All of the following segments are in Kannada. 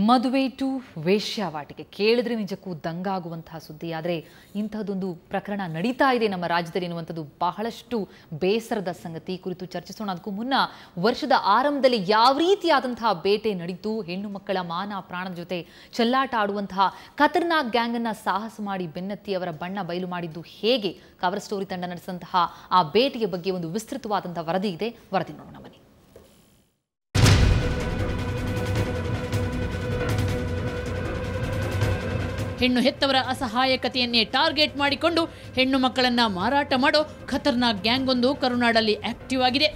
ಮದುವೆ ಟು ವೇಶ್ಯಾವಾಟಿಕೆ ಕೇಳಿದ್ರೆ ನಿಜಕ್ಕೂ ದಂಗಾಗುವಂತಹ ಸುದ್ದಿ ಆದರೆ ಇಂತಹದೊಂದು ಪ್ರಕರಣ ನಡೀತಾ ಇದೆ ನಮ್ಮ ರಾಜ್ಯದಲ್ಲಿ ಎನ್ನುವಂಥದ್ದು ಬಹಳಷ್ಟು ಬೇಸರದ ಸಂಗತಿ ಈ ಕುರಿತು ಚರ್ಚಿಸೋಣ ಅದಕ್ಕೂ ಮುನ್ನ ವರ್ಷದ ಆರಂಭದಲ್ಲಿ ಯಾವ ರೀತಿಯಾದಂತಹ ಬೇಟೆ ನಡೀತು ಹೆಣ್ಣು ಮಕ್ಕಳ ಮಾನ ಪ್ರಾಣದ ಜೊತೆ ಚೆಲ್ಲಾಟ ಆಡುವಂತಹ ಖತರ್ನಾಕ್ ಗ್ಯಾಂಗ್ ಅನ್ನ ಸಾಹಸ ಮಾಡಿ ಬೆನ್ನತ್ತಿ ಅವರ ಬಣ್ಣ ಬಯಲು ಮಾಡಿದ್ದು ಹೇಗೆ ಕವರ್ ಸ್ಟೋರಿ ತಂಡ ನಡೆಸಿದಂತಹ ಆ ಬೇಟೆಯ ಬಗ್ಗೆ ಒಂದು ವಿಸ್ತೃತವಾದಂತಹ ವರದಿ ಇದೆ ವರದಿ ನೋಡೋಣ ಬನ್ನಿ ಹೆಣ್ಣು ಹೆತ್ತವರ ಅಸಹಾಯಕತೆಯನ್ನೇ ಟಾರ್ಗೆಟ್ ಮಾಡಿಕೊಂಡು ಹೆಣ್ಣು ಮಕ್ಕಳನ್ನ ಮಾರಾಟ ಮಾಡೋ ಖತರ್ನಾಕ್ ಗ್ಯಾಂಗ್ ಒಂದು ಕರುನಾಡಲ್ಲಿ ಆಕ್ಟಿವ್ ಆಗಿದೆ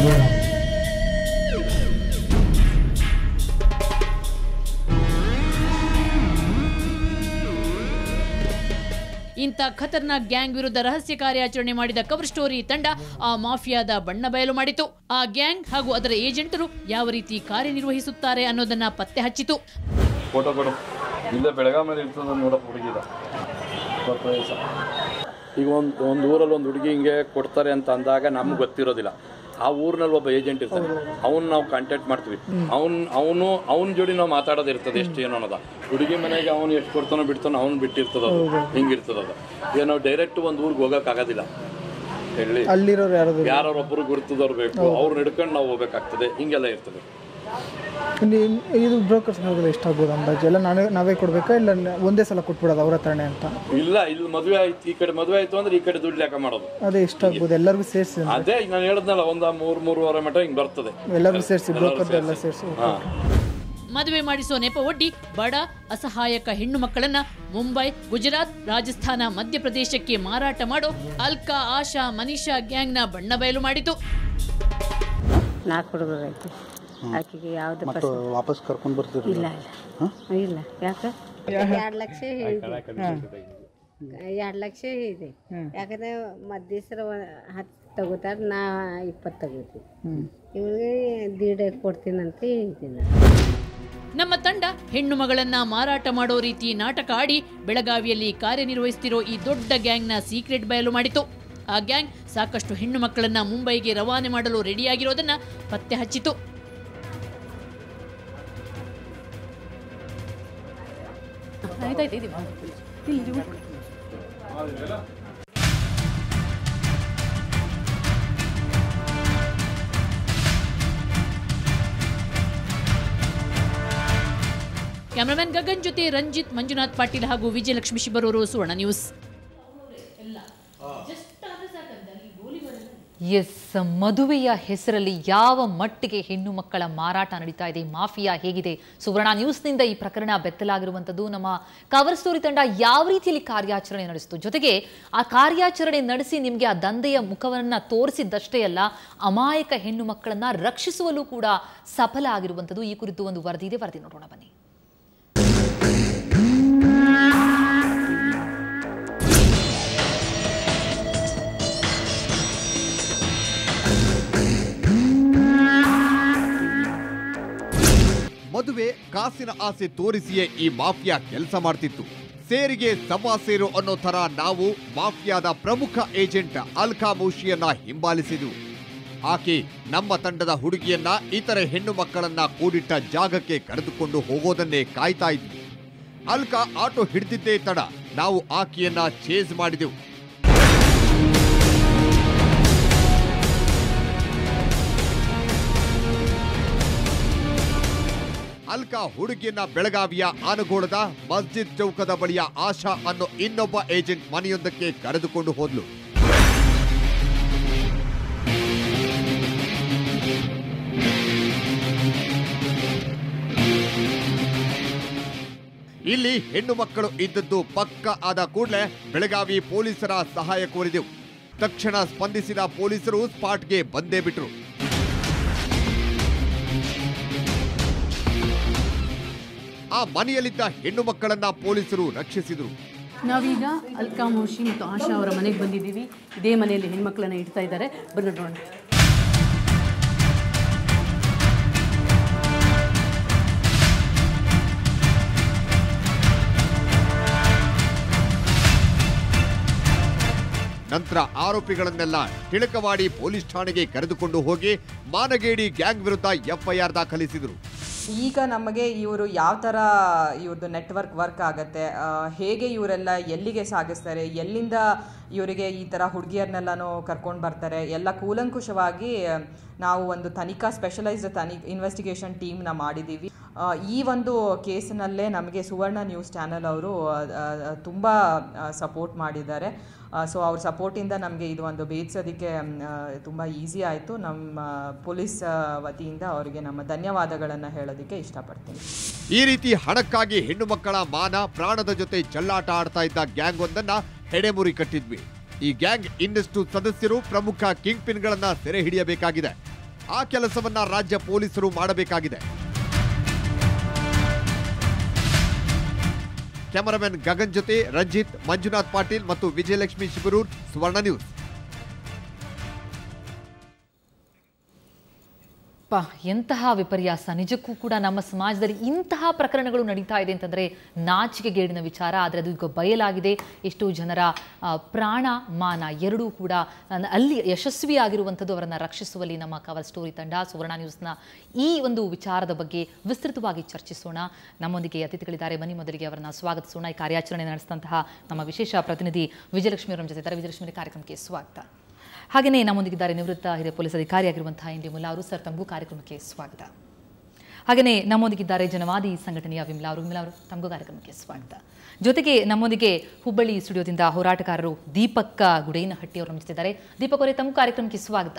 ಇಂಥ ಖತರ್ನಾಕ್ ಗ್ಯಾಂಗ್ ವಿರುದ್ಧ ರಹಸ್ಯ ಕಾರ್ಯಾಚರಣೆ ಮಾಡಿದ ಕವರ್ ಸ್ಟೋರಿ ತಂಡ ಆ ಮಾಫಿಯಾದ ಬಣ್ಣ ಬಯಲು ಮಾಡಿತು ಆ ಗ್ಯಾಂಗ್ ಹಾಗೂ ಅದರ ಏಜೆಂಟರು ಯಾವ ರೀತಿ ಕಾರ್ಯನಿರ್ವಹಿಸುತ್ತಾರೆ ಅನ್ನೋದನ್ನ ಪತ್ತೆ ಹಚ್ಚಿತು ಫೋಟೋ ಕೊಡು ಇಲ್ಲೇ ಬೆಳಗಾವಿನಲ್ಲಿ ಇರ್ತದೆ ನೋಡಪ್ಪ ಹುಡುಗಿದ ಇಪ್ಪತ್ತು ವಯಸ್ಸು ಈಗ ಒಂದು ಒಂದು ಊರಲ್ಲಿ ಒಂದು ಹುಡುಗಿ ಹಿಂಗೆ ಕೊಡ್ತಾರೆ ಅಂತ ಅಂದಾಗ ನಮ್ಗೆ ಗೊತ್ತಿರೋದಿಲ್ಲ ಆ ಊರಿನಲ್ಲಿ ಒಬ್ಬ ಏಜೆಂಟ್ ಇರ್ತಾನೆ ಅವ್ನು ನಾವು ಕಾಂಟ್ಯಾಕ್ಟ್ ಮಾಡ್ತೀವಿ ಅವ್ನು ಅವನು ಅವನ ಜೋಡಿ ನಾವು ಮಾತಾಡೋದು ಇರ್ತದೆ ಎಷ್ಟು ಏನು ಅನ್ನೋದ ಹುಡುಗಿ ಮನೆಗೆ ಅವ್ನು ಎಷ್ಟು ಕೊಡ್ತಾನೋ ಬಿಡ್ತಾನೋ ಅವ್ನು ಬಿಟ್ಟಿರ್ತದ ಅದು ಹಿಂಗಿರ್ತದ ಅದು ಈಗ ನಾವು ಡೈರೆಕ್ಟ್ ಒಂದು ಊರಿಗೆ ಹೋಗೋಕ್ಕಾಗೋದಿಲ್ಲ ಹೇಳಿ ಅಲ್ಲಿರೋರು ಯಾರಾದ್ರು ಯಾರೊಬ್ಬರು ಗುರುತದವ್ರು ಬೇಕು ಅವ್ರನ್ನ ಹಿಡ್ಕೊಂಡು ನಾವು ಹೋಗ್ಬೇಕಾಗ್ತದೆ ಹಿಂಗೆಲ್ಲ ಇರ್ತದೆ ಇಲ್ಲಿ ಇದು ಬ್ರೋಕರ್ಸ್ ಹೋಗೋದು ಎಷ್ಟಾಗ್ಬೋದು ಅಂದಾಜು ಎಲ್ಲ ನಾವೇ ನಾವೇ ಕೊಡ್ಬೇಕಾ ಇಲ್ಲ ನ- ಒಂದೇ ಸಲ ಕೊಟ್ಬಿಡೋದು ಅವ್ರ ಹತ್ರನೇ ಅಂತ ಇಲ್ಲ ಇಲ್ಲಿ ಮದುವೆ ಆಯ್ತು ಈ ಕಡೆ ಮದುವೆ ಆಯ್ತು ಅಂದ್ರೆ ಈ ಕಡೆ ದುಡ್ಡು ಲೆಕ್ಕ ಮಾಡೋದು ಅದೇ ಎಷ್ಟಾಗ್ಬೋದು ಎಲ್ಲರಿಗೂ ಸೇರಿಸಿ ಅದೇ ಈಗ ನಾನು ಹೇಳದ್ನಲ್ಲ ಒಂದು ಮೂರು ಮೂರುವರೆ ಮಟ ಹಿಂಗೆ ಬರ್ತದೆ ಎಲ್ಲರಿಗೂ ಸೇರಿಸಿ ಬ್ರೋಕರ್ ಎಲ್ಲ ಸೇರಿಸಿ ಹಾ ಮದುವೆ ಮಾಡಿಸೋ ನೆಪ ಒಡ್ಡಿ ಬಡ ಅಸಹಾಯಕ ಹೆಣ್ಣು ಮಕ್ಕಳನ್ನ ಮುಂಬೈ ಗುಜರಾತ್ ರಾಜಸ್ಥಾನ ಮಧ್ಯಪ್ರದೇಶಕ್ಕೆ ಮಾರಾಟ ಮಾಡೋ ಅಲ್ಕಾ ಆಶಾ ಮನೀಷಾ ಗ್ಯಾಂಗ್ನ ಬಣ್ಣ ಬಯಲು ಮಾಡಿತು ನಾಲ್ಕು ಹುಡುಗರೈತಿ ಆಕೆಗೆ ಯಾವ್ದು ಮತ್ತು ವಾಪಸ್ ಕರ್ಕೊಂಡು ಬರ್ತೀರಿ ಇಲ್ಲ ಇಲ್ಲ ಇಲ್ಲ ಯಾಕೆ ಎರಡು ಲಕ್ಷ ಇದೆ ಎರಡು ಲಕ್ಷ ಇದೆ ಯಾಕಂದ್ರೆ ಮಧ್ಯಸ್ಥರ ಹತ್ತು ತಗೋತಾರೆ ನಾ ಇಪ್ಪತ್ತು ತಗೋತೀವಿ ಇವ್ರಿಗೆ ದೀಡ್ ಕೊಡ್ತೀನಂತ ಹೇಳ್ತೀನಿ ನಮ್ಮ ತಂಡ ಹೆಣ್ಣು ಮಗಳನ್ನ ಮಾರಾಟ ಮಾಡೋ ರೀತಿ ನಾಟಕ ಆಡಿ ಬೆಳಗಾವಿಯಲ್ಲಿ ಕಾರ್ಯನಿರ್ವಹಿಸುತ್ತಿರೋ ಈ ದೊಡ್ಡ ಗ್ಯಾಂಗ್ನ ಸೀಕ್ರೆಟ್ ಬಯಲು ಮಾಡಿತು ಆ ಗ್ಯಾಂಗ್ ಸಾಕಷ್ಟು ಹೆಣ್ಣು ಮಕ್ಕಳನ್ನ ಮುಂಬೈಗೆ ರವಾನೆ ಮಾಡಲು ರೆಡಿಯಾಗಿರೋದನ್ನ ಪತ್ತೆ ಹಚ್ಚಿತು ಕ್ಯಾಮರಾಮನ್ ಗಗನ್ ಜೊತೆ ರಂಜಿತ್ ಮಂಜುನಾಥ್ ಪಾಟೀಲ್ ಹಾಗೂ ವಿಜಯಲಕ್ಷ್ಮಿ ಶಿಬರೂರು ಸುವರ್ಣ ನ್ಯೂಸ್ ಎಸ್ ಮದುವೆಯ ಹೆಸರಲ್ಲಿ ಯಾವ ಮಟ್ಟಿಗೆ ಹೆಣ್ಣು ಮಕ್ಕಳ ಮಾರಾಟ ನಡೀತಾ ಇದೆ ಮಾಫಿಯಾ ಹೇಗಿದೆ ಸುವರ್ಣ ನ್ಯೂಸ್ನಿಂದ ಈ ಪ್ರಕರಣ ಬೆತ್ತಲಾಗಿರುವಂಥದ್ದು ನಮ್ಮ ಕವರ್ ಸ್ಟೋರಿ ತಂಡ ಯಾವ ರೀತಿಯಲ್ಲಿ ಕಾರ್ಯಾಚರಣೆ ನಡೆಸಿತು ಜೊತೆಗೆ ಆ ಕಾರ್ಯಾಚರಣೆ ನಡೆಸಿ ನಿಮಗೆ ಆ ದಂಧೆಯ ಮುಖವನ್ನ ತೋರಿಸಿದ್ದಷ್ಟೇ ಅಲ್ಲ ಅಮಾಯಕ ಹೆಣ್ಣು ಮಕ್ಕಳನ್ನ ರಕ್ಷಿಸುವಲ್ಲೂ ಕೂಡ ಸಫಲ ಆಗಿರುವಂಥದ್ದು ಈ ಕುರಿತು ಒಂದು ವರದಿ ಇದೆ ವರದಿ ನೋಡೋಣ ಬನ್ನಿ ಮದುವೆ ಕಾಸಿನ ಆಸೆ ತೋರಿಸಿಯೇ ಈ ಮಾಫಿಯಾ ಕೆಲಸ ಮಾಡ್ತಿತ್ತು ಸೇರಿಗೆ ಸಭಾ ಸೇರು ಅನ್ನೋ ತರ ನಾವು ಮಾಫಿಯಾದ ಪ್ರಮುಖ ಏಜೆಂಟ್ ಅಲ್ಕಾ ಮೌಶಿಯನ್ನ ಹಿಂಬಾಲಿಸಿದ್ವು ಆಕೆ ನಮ್ಮ ತಂಡದ ಹುಡುಗಿಯನ್ನ ಇತರೆ ಹೆಣ್ಣು ಮಕ್ಕಳನ್ನ ಕೂಡಿಟ್ಟ ಜಾಗಕ್ಕೆ ಕರೆದುಕೊಂಡು ಹೋಗೋದನ್ನೇ ಕಾಯ್ತಾ ಇದ್ವಿ ಅಲ್ಕಾ ಆಟೋ ಹಿಡಿದಿದ್ದೇ ತಡ ನಾವು ಆಕೆಯನ್ನ ಚೇಸ್ ಮಾಡಿದೆವು ಅಲ್ಕಾ ಹುಡುಗಿಯನ್ನ ಬೆಳಗಾವಿಯ ಆನಗೋಳದ ಮಸ್ಜಿದ್ ಚೌಕದ ಬಳಿಯ ಆಶಾ ಅನ್ನೋ ಇನ್ನೊಬ್ಬ ಏಜೆಂಟ್ ಮನೆಯೊಂದಕ್ಕೆ ಕರೆದುಕೊಂಡು ಹೋದ್ಲು ಇಲ್ಲಿ ಹೆಣ್ಣು ಮಕ್ಕಳು ಇದ್ದದ್ದು ಪಕ್ಕ ಆದ ಕೂಡಲೇ ಬೆಳಗಾವಿ ಪೊಲೀಸರ ಸಹಾಯ ಕೋರಿದೆವು ತಕ್ಷಣ ಸ್ಪಂದಿಸಿದ ಪೊಲೀಸರು ಸ್ಪಾಟ್ಗೆ ಬಂದೇ ಬಿಟ್ರು ಆ ಮನೆಯಲ್ಲಿದ್ದ ಹೆಣ್ಣು ಮಕ್ಕಳನ್ನ ಪೊಲೀಸರು ರಕ್ಷಿಸಿದರು ನಾವೀಗ ಅಲ್ಕಾ ಮೋಶಿ ಮತ್ತು ಆಶಾ ಅವರ ಮನೆಗೆ ಬಂದಿದ್ದೀವಿ ಇದೇ ಮನೆಯಲ್ಲಿ ಹೆಣ್ಮಕ್ಳನ್ನ ಇಡ್ತಾ ಇದ್ದಾರೆ ಬನ್ನಿ ನೋಡೋಣ ನಂತರ ಆರೋಪಿಗಳನ್ನೆಲ್ಲ ಟಿಳಕವಾಡಿ ಪೊಲೀಸ್ ಠಾಣೆಗೆ ಕರೆದುಕೊಂಡು ಹೋಗಿ ಮಾನಗೇಡಿ ಗ್ಯಾಂಗ್ ವಿರುದ್ಧ ಎಫ್ಐಆರ್ ದಾಖಲಿಸಿದರು ಈಗ ನಮಗೆ ಇವರು ಯಾವ ಥರ ಇವ್ರದ್ದು ನೆಟ್ವರ್ಕ್ ವರ್ಕ್ ಆಗುತ್ತೆ ಆ, ಹೇಗೆ ಇವರೆಲ್ಲ ಎಲ್ಲಿಗೆ ಸಾಗಿಸ್ತಾರೆ ಎಲ್ಲಿಂದ ಇವರಿಗೆ ಈ ಥರ ಹುಡುಗಿಯರನ್ನೆಲ್ಲನೂ ಕರ್ಕೊಂಡು ಬರ್ತಾರೆ ಎಲ್ಲ ಕೂಲಂಕುಷವಾಗಿ ನಾವು ಒಂದು ತನಿಖಾ ಸ್ಪೆಷಲೈಸ್ಡ್ ತನಿ ಇನ್ವೆಸ್ಟಿಗೇಷನ್ ಟೀಮ್ನ ಮಾಡಿದ್ದೀವಿ ಆ, ಈ ಒಂದು ಕೇಸಿನಲ್ಲೇ ನಮಗೆ ಸುವರ್ಣ ನ್ಯೂಸ್ ಚಾನೆಲ್ ಅವರು ತುಂಬ ಸಪೋರ್ಟ್ ಮಾಡಿದ್ದಾರೆ ಸೊ ಅವ್ರ ಸಪೋರ್ಟಿಂದ ನಮಗೆ ಇದು ಒಂದು ಭೇದಿಸೋದಕ್ಕೆ ತುಂಬ ಈಸಿ ಆಯಿತು ನಮ್ಮ ಪೊಲೀಸ್ ಆ, ವತಿಯಿಂದ ಅವರಿಗೆ ನಮ್ಮ ಧನ್ಯವಾದಗಳನ್ನು ಹೇಳೋದಕ್ಕೆ ಇಷ್ಟಪಡ್ತೀನಿ ಈ ರೀತಿ ಹಣಕ್ಕಾಗಿ ಹೆಣ್ಣು ಮಕ್ಕಳ ಮಾನ ಪ್ರಾಣದ ಜೊತೆ ಚೆಲ್ಲಾಟ ಆಡ್ತಾ ಇದ್ದ ಗ್ಯಾಂಗ್ ಒಂದನ್ನ ಹೆಡೆಮುರಿ ಕಟ್ಟಿದ್ವಿ ಈ ಗ್ಯಾಂಗ್ ಇನ್ನಷ್ಟು ಸದಸ್ಯರು ಪ್ರಮುಖ ಕಿಂಗ್ ಪಿನ್ಗಳನ್ನ ಸೆರೆ ಹಿಡಿಯಬೇಕಾಗಿದೆ ಆ ಕೆಲಸವನ್ನ ರಾಜ್ಯ ಪೊಲೀಸರು ಮಾಡಬೇಕಾಗಿದೆ ಕ್ಯಾಮರಾಮನ್ ಗಗನ್ ಜೊತೆ ರಂಜಿತ್ ಮಂಜುನಾಥ್ ಪಾಟೀಲ್ ಮತ್ತು ವಿಜಯಲಕ್ಷ್ಮಿ ಶಿಬರೂರ್ ಸುವರ್ಣ ನ್ಯೂಸ್ ಪ ಎಂತಹ ವಿಪರ್ಯಾಸ ನಿಜಕ್ಕೂ ಕೂಡ ನಮ್ಮ ಸಮಾಜದಲ್ಲಿ ಇಂತಹ ಪ್ರಕರಣಗಳು ನಡೀತಾ ಇದೆ ಅಂತಂದರೆ ನಾಚಿಕೆಗೇಡಿನ ವಿಚಾರ ಆದರೆ ಅದು ಈಗ ಬಯಲಾಗಿದೆ ಎಷ್ಟೋ ಜನರ ಆ, ಪ್ರಾಣ ಮಾನ ಎರಡೂ ಕೂಡ ಅನ್- ಅಲ್ಲಿ ಯಶಸ್ವಿಯಾಗಿರುವಂಥದ್ದು ಅವರನ್ನು ರಕ್ಷಿಸುವಲ್ಲಿ ನಮ್ಮ ಕವರ್ ಸ್ಟೋರಿ ತಂಡ ಸುವರ್ಣ ನ್ಯೂಸ್ನ ಈ ಒಂದು ವಿಚಾರದ ಬಗ್ಗೆ ವಿಸ್ತೃತವಾಗಿ ಚರ್ಚಿಸೋಣ ನಮ್ಮೊಂದಿಗೆ ಅತಿಥಿಗಳಿದ್ದಾರೆ ಬನ್ನಿ ಮೊದಲಿಗೆ ಅವರನ್ನ ಸ್ವಾಗತಿಸೋಣ ಈ ಕಾರ್ಯಾಚರಣೆ ನಡೆಸಿದಂತಹ ನಮ್ಮ ವಿಶೇಷ ಪ್ರತಿನಿಧಿ ವಿಜಯಲಕ್ಷ್ಮಿ ಅವರ ಜೊತೆ ಇದ್ದಾರೆ ವಿಜಯಲಕ್ಷ್ಮಿ ಅವರೇ, ಕಾರ್ಯಕ್ರಮಕ್ಕೆ ಸ್ವಾಗತ ಹಾಗೆಯೇ ನಮ್ಮೊಂದಿಗಿದ್ದಾರೆ ನಿವೃತ್ತ ಹಿರಿಯ ಪೊಲೀಸ್ ಅಧಿಕಾರಿಯಾಗಿರುವಂತಹ ಎನ್ ಡಿ ಮುಲ್ಲಾ ಅವರು ಸರ್ ತಮಗೂ ಕಾರ್ಯಕ್ರಮಕ್ಕೆ ಸ್ವಾಗತ ಹಾಗೆಯೇ ನಮ್ಮೊಂದಿಗಿದ್ದಾರೆ ಜನವಾದಿ ಸಂಘಟನೆಯ ವಿಮಲಾ ಅವರು ವಿಮಲಾ ಅವರು ತಮಗೂ ಕಾರ್ಯಕ್ರಮಕ್ಕೆ ಸ್ವಾಗತ ಜೊತೆಗೆ ನಮ್ಮೊಂದಿಗೆ ಹುಬ್ಬಳ್ಳಿ ಸ್ಟುಡಿಯೋದಿಂದ ಹೋರಾಟಗಾರರು ದೀಪಕ್ ಗುಡೇನಹಟ್ಟಿ ಅವರು ನಮಿಸ್ತಿದ್ದಾರೆ ದೀಪಕ್ ಅವರೇ ತಮ್ಮ ಕಾರ್ಯಕ್ರಮಕ್ಕೆ ಸ್ವಾಗತ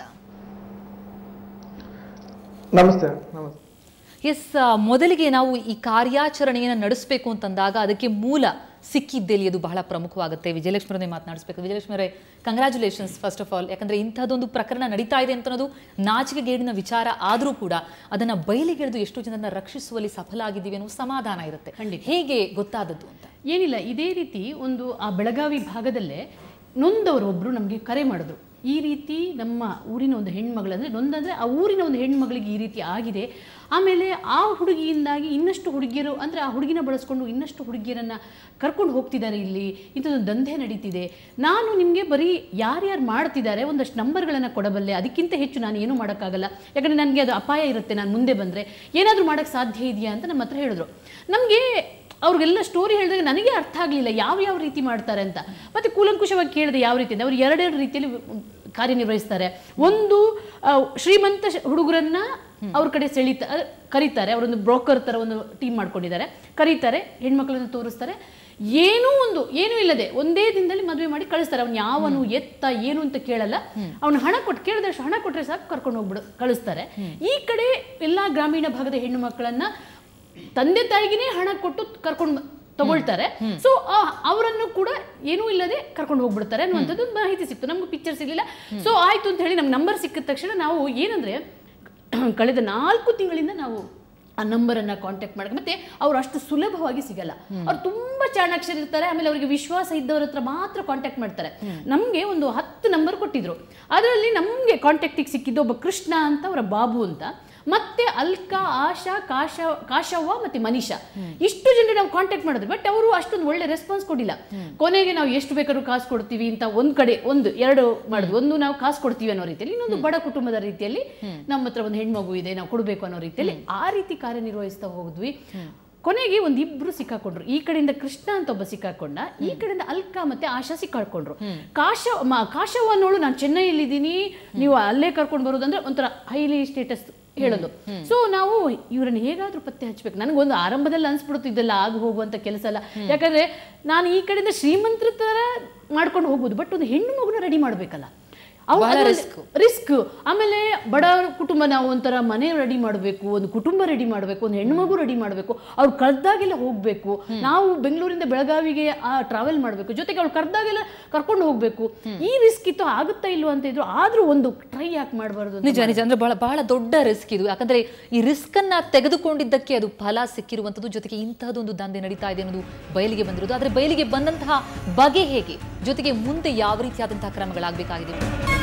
ನಮಸ್ತೆ ನಮಸ್ತೆ ಎಸ್ ಮೊದಲಿಗೆ ನಾವು ಈ ಕಾರ್ಯಾಚರಣೆಯನ್ನು ನಡೆಸಬೇಕು ಅಂತಂದಾಗ ಅದಕ್ಕೆ ಮೂಲ ಸಿಕ್ಕಿದ್ದೇಲಿ ಅದು ಬಹಳ ಪ್ರಮುಖವಾಗುತ್ತೆ ವಿಜಯಲಕ್ಷ್ಮಿ ಅವರನ್ನೇ ಮಾತನಾಡಿಸ್ಬೇಕು ವಿಜಯಲಕ್ಷ್ಮಿ ಅವರೇ ಕಂಗ್ರ್ಯಾಚುಲೇಷನ್ಸ್ ಫಸ್ಟ್ ಆಫ್ ಆಲ್ ಯಾಕಂದ್ರೆ ಇಂಥದ್ದೊಂದು ಪ್ರಕರಣ ನಡೀತಾ ಇದೆ ಅಂತ ಅನ್ನೋದು ನಾಚಿಕೆಗೇಡಿನ ವಿಚಾರ ಆದರೂ ಕೂಡ ಅದನ್ನ ಬಯಲಿಗೆಳೆದು ಎಷ್ಟು ಜನರನ್ನ ರಕ್ಷಿಸುವಲ್ಲಿ ಸಫಲ ಆಗಿದ್ದೀವಿ ಅನ್ನೋ ಸಮಾಧಾನ ಇರುತ್ತೆ ಹೇಗೆ ಗೊತ್ತಾದದ್ದು ಅಂತ ಏನಿಲ್ಲ ಇದೇ ರೀತಿ ಒಂದು ಆ ಬೆಳಗಾವಿ ಭಾಗದಲ್ಲೇ ನೊಂದವರು ಒಬ್ಬರು ನಮಗೆ ಕರೆ ಮಾಡಿದ್ರು ಈ ರೀತಿ ನಮ್ಮ ಊರಿನ ಒಂದು ಹೆಣ್ಮಗಳಂದರೆ ನೊಂದಂದರೆ ಆ ಊರಿನ ಒಂದು ಹೆಣ್ಮಗಳಿಗೆ ಈ ರೀತಿ ಆಗಿದೆ ಆಮೇಲೆ ಆ ಹುಡುಗಿಯಿಂದಾಗಿ ಇನ್ನಷ್ಟು ಹುಡುಗಿಯರು ಅಂದರೆ ಆ ಹುಡುಗಿನ ಬಳಸ್ಕೊಂಡು ಇನ್ನಷ್ಟು ಹುಡುಗಿಯರನ್ನು ಕರ್ಕೊಂಡು ಹೋಗ್ತಿದ್ದಾರೆ ಇಲ್ಲಿ ಇಂಥದ್ದೊಂದು ದಂಧೆ ನಡೀತಿದೆ ನಾನು ನಿಮಗೆ ಬರೀ ಯಾರ್ಯಾರು ಮಾಡ್ತಿದ್ದಾರೆ ಒಂದಷ್ಟು ನಂಬರ್ಗಳನ್ನು ಕೊಡಬಲ್ಲೆ ಅದಕ್ಕಿಂತ ಹೆಚ್ಚು ನಾನು ಏನೂ ಮಾಡೋಕ್ಕಾಗಲ್ಲ ಯಾಕಂದರೆ ನನಗೆ ಅದು ಅಪಾಯ ಇರುತ್ತೆ ನಾನು ಮುಂದೆ ಬಂದರೆ ಏನಾದರೂ ಮಾಡೋಕ್ಕೆ ಸಾಧ್ಯ ಇದೆಯಾ ಅಂತ ನಮ್ಮ ಹತ್ರ ಹೇಳಿದ್ರು ನಮಗೆ ಅವ್ರಿಗೆಲ್ಲ ಸ್ಟೋರಿ ಹೇಳಿದಾಗ ನನಗೆ ಅರ್ಥ ಆಗಲಿಲ್ಲ ಯಾವ ಯಾವ ರೀತಿ ಮಾಡ್ತಾರೆ ಅಂತ ಮತ್ತೆ ಕೂಲಂಕುಷವಾಗಿ ಕೇಳಿದೆ ಯಾವ ರೀತಿ ಅಂತ ಅವ್ರು ಎರಡೆರಡು ರೀತಿಯಲ್ಲಿ ಕಾರ್ಯನಿರ್ವಹಿಸ್ತಾರೆ ಒಂದು ಆ, ಶ್ರೀಮಂತ ಶ- ಹುಡುಗರನ್ನ ಅವ್ರ ಕಡೆ ಸೆಳೀತ ಅಹ್, ಕರೀತಾರೆ ಅವರೊಂದು ಬ್ರೋಕರ್ ಥರ ಒಂದು ಟೀಮ್ ಮಾಡ್ಕೊಂಡಿದ್ದಾರೆ ಕರೀತಾರೆ ಹೆಣ್ಮಕ್ಳನ್ನ ತೋರಿಸ್ತಾರೆ ಏನೂ ಒಂದು ಏನೂ ಇಲ್ಲದೆ ಒಂದೇ ದಿನದಲ್ಲಿ ಮದುವೆ ಮಾಡಿ ಕಳಿಸ್ತಾರೆ ಅವ್ನು ಯಾವನು ಎತ್ತ ಏನು ಅಂತ ಕೇಳಲ್ಲ ಅವ್ನು ಹಣ ಕೊಟ್ಟು ಕೇಳಿದಷ್ಟು ಹಣ ಕೊಟ್ಟರೆ ಸಾಕು ಕರ್ಕೊಂಡು ಹೋಗ್ಬಿಡು ಕಳಿಸ್ತಾರೆ ಈ ಕಡೆ ಎಲ್ಲ ಗ್ರಾಮೀಣ ಭಾಗದ ಹೆಣ್ಣು ಮಕ್ಕಳನ್ನ ತಂದೆ ತಾಯಿಗೆ ಹಣ ಕೊಟ್ಟು ಕರ್ಕೊಂಡು ತಗೊಳ್ತಾರೆ ಸೊ ಅವರನ್ನು ಕೂಡ ಏನೂ ಇಲ್ಲದೆ ಕರ್ಕೊಂಡು ಹೋಗ್ಬಿಡ್ತಾರೆ ಅನ್ನುವಂಥದ್ದು ಒಂದು ಮಾಹಿತಿ ಸಿಕ್ತು ನಮ್ಗೆ ಪಿಕ್ಚರ್ ಸಿಗ್ಲಿಲ್ಲ ಸೊ ಆಯ್ತು ಅಂತ ಹೇಳಿ ನಮ್ಗೆ ನಂಬರ್ ಸಿಕ್ಕಿದ ತಕ್ಷಣ ನಾವು ಏನಂದ್ರೆ ಕಳೆದ ನಾಲ್ಕು ತಿಂಗಳಿಂದ ನಾವು ಆ ನಂಬರನ್ನು ಕಾಂಟ್ಯಾಕ್ಟ್ ಮಾಡಿ ಮತ್ತೆ ಅವ್ರು ಅಷ್ಟು ಸುಲಭವಾಗಿ ಸಿಗಲ್ಲ ಅವ್ರು ತುಂಬಾ ಚಾಣಾಕ್ಷರಿರ್ತಾರೆ ಆಮೇಲೆ ಅವರಿಗೆ ವಿಶ್ವಾಸ ಇದ್ದವ್ರ ಹತ್ರ ಮಾತ್ರ ಕಾಂಟ್ಯಾಕ್ಟ್ ಮಾಡ್ತಾರೆ ನಮಗೆ ಒಂದು ಹತ್ತು ನಂಬರ್ ಕೊಟ್ಟಿದ್ರು ಅದರಲ್ಲಿ ನಮಗೆ ಕಾಂಟ್ಯಾಕ್ಟಿಗೆ ಸಿಕ್ಕಿದ್ದು ಒಬ್ಬ ಕೃಷ್ಣ ಅಂತ ಅವರ ಬಾಬು ಅಂತ ಮತ್ತೆ ಅಲ್ಕಾ ಆಶಾ ಕಾಶ ಕಾಶವ್ವ ಮತ್ತೆ ಮನೀಷಾ ಇಷ್ಟು ಜನ ನಾವು ಕಾಂಟ್ಯಾಕ್ಟ್ ಮಾಡಿದ್ರು ಬಟ್ ಅವರು ಅಷ್ಟೊಂದು ಒಳ್ಳೆ ರೆಸ್ಪಾನ್ಸ್ ಕೊಟ್ಟಿಲ್ಲ ಕೊನೆಗೆ ನಾವು ಎಷ್ಟು ಬೇಕಾದ್ರೂ ಕಾಸು ಕೊಡ್ತೀವಿ ಅಂತ ಒಂದ್ ಕಡೆ ಒಂದು ಎರಡು ಮಾಡಿದ್ವಿ ಒಂದು ನಾವು ಕಾಸು ಕೊಡ್ತೀವಿ ಅನ್ನೋ ರೀತಿಯಲ್ಲಿ ಇನ್ನೊಂದು ಬಡ ಕುಟುಂಬದ ರೀತಿಯಲ್ಲಿ ನಮ್ಮ ಹತ್ರ ಒಂದು ಹೆಣ್ಮಗು ಇದೆ ನಾವು ಕೊಡಬೇಕು ಅನ್ನೋ ರೀತಿಯಲ್ಲಿ ಆ ರೀತಿ ಕಾರ್ಯನಿರ್ವಹಿಸ್ತಾ ಹೋದ್ವಿ ಕೊನೆಗೆ ಒಂದ್ ಇಬ್ರು ಸಿಕ್ಕಾಕೊಂಡ್ರು ಈ ಕಡೆಯಿಂದ ಕೃಷ್ಣ ಅಂತ ಒಬ್ಬ ಸಿಕ್ಕಾಕೊಂಡ ಈ ಕಡೆಯಿಂದ ಅಲ್ಕಾ ಮತ್ತೆ ಆಶಾ ಸಿಕ್ಕಾಕೊಂಡ್ರು ಕಾಶ ಮ- ಕಾಶವ್ವ ಅನ್ನೋಳು ನಾನು ಚೆನ್ನೈಯಲ್ಲಿದ್ದೀನಿ ನೀವು ಅಲ್ಲೇ ಕರ್ಕೊಂಡು ಬರೋದಂದ್ರೆ ಒಂಥರ ಹೈಲಿ ಸ್ಟೇಟಸ್ ಹೇಳೋದು ಸೊ ನಾವು ಇವ್ರನ್ನ ಹೇಗಾದ್ರೂ ಪತ್ತೆ ಹಚ್ಬೇಕು ನನಗೊಂದು ಆರಂಭದಲ್ಲಿ ಅನ್ಸ್ಬಿಡುತ್ತೆ ಇದೆಲ್ಲ ಆಗ ಹೋಗುವಂತ ಕೆಲಸ ಅಲ್ಲ ಯಾಕಂದ್ರೆ ನಾನು ಈ ಕಡೆಯಿಂದ ಶ್ರೀಮಂತರ ತರ ಮಾಡ್ಕೊಂಡು ಹೋಗ್ಬೋದು ಬಟ್ ಒಂದು ಹೆಣ್ಣು ಮಗುನ ರೆಡಿ ಮಾಡ್ಬೇಕಲ್ಲ ರಿಸ್ಕ್ ಆಮೇಲೆ ಬಡ ಕುಟುಂಬ ನಾವು ಒಂಥರ ಮನೆ ರೆಡಿ ಮಾಡಬೇಕು ಒಂದು ಕುಟುಂಬ ರೆಡಿ ಮಾಡಬೇಕು ಒಂದು ಹೆಣ್ಮಗು ರೆಡಿ ಮಾಡಬೇಕು ಅವ್ರು ಕರೆದಾಗೆಲ್ಲ ಹೋಗ್ಬೇಕು ನಾವು ಬೆಂಗಳೂರಿಂದ ಬೆಳಗಾವಿಗೆ ಟ್ರಾವೆಲ್ ಮಾಡಬೇಕು ಜೊತೆಗೆ ಅವ್ಳು ಕರೆದಾಗೆಲ್ಲ ಕರ್ಕೊಂಡು ಹೋಗ್ಬೇಕು ಈ ರಿಸ್ಕ್ ಇತ್ತು ಆಗುತ್ತಾ ಇಲ್ವಾ ಅಂತ ಇದ್ರು ಆದ್ರೂ ಒಂದು ಟ್ರೈ ಯಾಕೆ ಮಾಡಬಾರ್ದು ನಿಜ ನಿಜ ಅಂದ್ರೆ ಬಹಳ ಬಹಳ ದೊಡ್ಡ ರಿಸ್ಕ್ ಇದು ಯಾಕಂದ್ರೆ ಈ ರಿಸ್ಕ್ ಅನ್ನ ತೆಗೆದುಕೊಂಡಿದ್ದಕ್ಕೆ ಅದು ಫಲ ಸಿಕ್ಕಿರುವಂತದ್ದು ಜೊತೆಗೆ ಇಂತಹದೊಂದು ದಂಧೆ ನಡೀತಾ ಇದೆ ಅನ್ನೋದು ಬಯಲಿಗೆ ಬಂದಿರೋದು ಆದ್ರೆ ಬಯಲಿಗೆ ಬಂದಂತಹ ಬಗೆ ಹೇಗೆ ಜೊತೆಗೆ ಮುಂದೆ ಯಾವ ರೀತಿಯಾದಂತಹ ಕ್ರಮಗಳಾಗಬೇಕಾಗಿದೆ